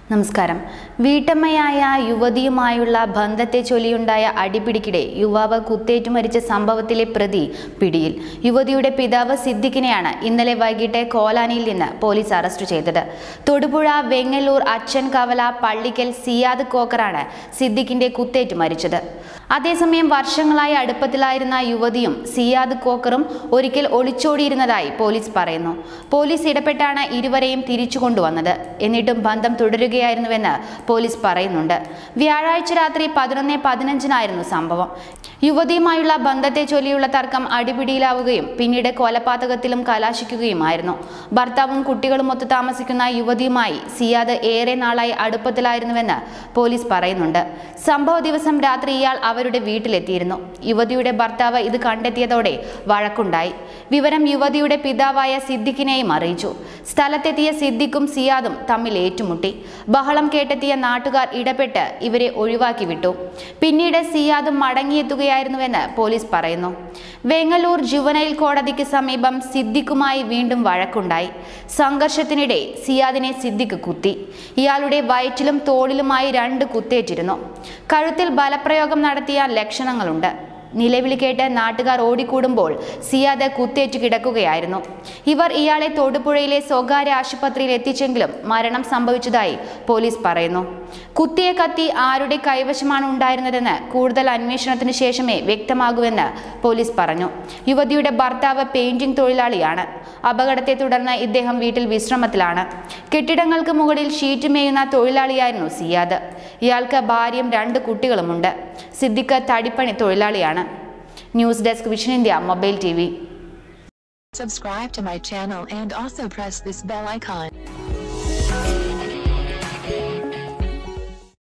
നമസ്കാരം വീട്ടമ്മയായ യുവതിയുമായുള്ള ബന്ധത്തെ ചൊല്ലിയുണ്ടായ അടിപിടിക്കിടെ യുവാവ് കുത്തേറ്റു മരിച്ച സംഭവത്തിലെ പ്രതി പിടിയിൽ യുവതിയുടെ പിതാവ് സിദ്ദിഖിനെയാണ് ഇന്നലെ വൈകിട്ട് കോലാനിയിൽ നിന്ന് പോലീസ് അറസ്റ്റ് ചെയ്തത് തൊടുപുഴ വെങ്ങല്ലൂർ അച്ഛൻ കവല പള്ളിക്കൽ സിയാദ് കോക്കറാണ് സിദ്ദിഖിന്റെ കുത്തേറ്റ് മരിച്ചത് അതേസമയം വർഷങ്ങളായി അടുപ്പത്തിലായിരുന്ന യുവതിയും സിയാദ് കോക്കറും ഒരിക്കൽ ഒളിച്ചോടിയിരുന്നതായി പോലീസ് പറയുന്നു പോലീസ് ഇടപെട്ടാണ് ഇരുവരെയും തിരിച്ചു കൊണ്ടുവന്നത് എന്നിട്ടും ബന്ധം തുടരുകയായിരുന്നുവെന്ന് പോലീസ് പറയുന്നുണ്ട് വ്യാഴാഴ്ച രാത്രി പതിനൊന്ന് പതിനഞ്ചിനായിരുന്നു സംഭവം യുവതിയുമായുള്ള ബന്ധത്തെ ചൊല്ലിയുള്ള തർക്കം അടിപിടിയിലാവുകയും പിന്നീട് കൊലപാതകത്തിലും കലാശിക്കുകയുമായിരുന്നു ഭർത്താവും കുട്ടികളും ഒത്തു താമസിക്കുന്ന യുവതിയുമായി സിയാദ് ഏറെ നാളായി അടുപ്പത്തിലായിരുന്നുവെന്ന് പോലീസ് പറയുന്നുണ്ട് സംഭവ ദിവസം രാത്രി ഇയാൾ അവരുടെ വീട്ടിലെത്തിയിരുന്നു യുവതിയുടെ ഭർത്താവ് ഇത് കണ്ടെത്തിയതോടെ വഴക്കുണ്ടായി വിവരം യുവതിയുടെ പിതാവായ സിദ്ദിഖിനെയും അറിയിച്ചു സ്ഥലത്തെത്തിയ സിദ്ദിഖും സിയാദും തമ്മിൽ ഏറ്റുമുട്ടി ബഹളം കേട്ടെത്തിയ നാട്ടുകാർ ഇടപെട്ട് ഇവരെ ഒഴിവാക്കി വിട്ടു പിന്നീട് സിയാദും മടങ്ങിയെത്തുകയായിരുന്നുവെന്ന് പോലീസ് പറയുന്നു വെങ്ങല്ലൂർ ജുവനൈൽ കോടതിക്ക് സമീപം സിദ്ദിഖുമായി വീണ്ടും വഴക്കുണ്ടായി സംഘർഷത്തിനിടെ സിയാദിനെ സിദ്ദിഖ് കുത്തി ഇയാളുടെ വയറ്റിലും തോളിലുമായി രണ്ട് കുത്തേറ്റിരുന്നു കഴുത്തിൽ ബലപ്രയോഗം നടത്തിയ ലക്ഷണങ്ങളുണ്ട് നിലവിളി കേട്ട് നാട്ടുകാർ ഓടിക്കൂടുമ്പോൾ സിയാദ് കുത്തേറ്റ് കിടക്കുകയായിരുന്നു ഇവർ ഇയാളെ തൊടുപുഴയിലെ സ്വകാര്യ ആശുപത്രിയിൽ എത്തിച്ചെങ്കിലും മരണം സംഭവിച്ചതായി പോലീസ് പറയുന്നു കുത്തിയ കത്തി ആരുടെ കൈവശമാണ് ഉണ്ടായിരുന്നതെന്ന് കൂടുതൽ അന്വേഷണത്തിന് ശേഷമേ വ്യക്തമാകൂവെന്ന് പോലീസ് പറഞ്ഞു യുവതിയുടെ ഭർത്താവ് പെയിന്റിംഗ് തൊഴിലാളിയാണ് അപകടത്തെ തുടർന്ന് ഇദ്ദേഹം വീട്ടിൽ വിശ്രമത്തിലാണ് കെട്ടിടങ്ങൾക്ക് മുകളിൽ ഷീറ്റ് മേയുന്ന തൊഴിലാളിയായിരുന്നു സിയാദ് ഇയാൾക്ക് ഭാര്യയും രണ്ട് കുട്ടികളുമുണ്ട് സിദ്ദിഖ് തടിപ്പണി തൊഴിലാളിയാണ് news desk vision India mobile T Subscribe to my channel and also press this bell icon.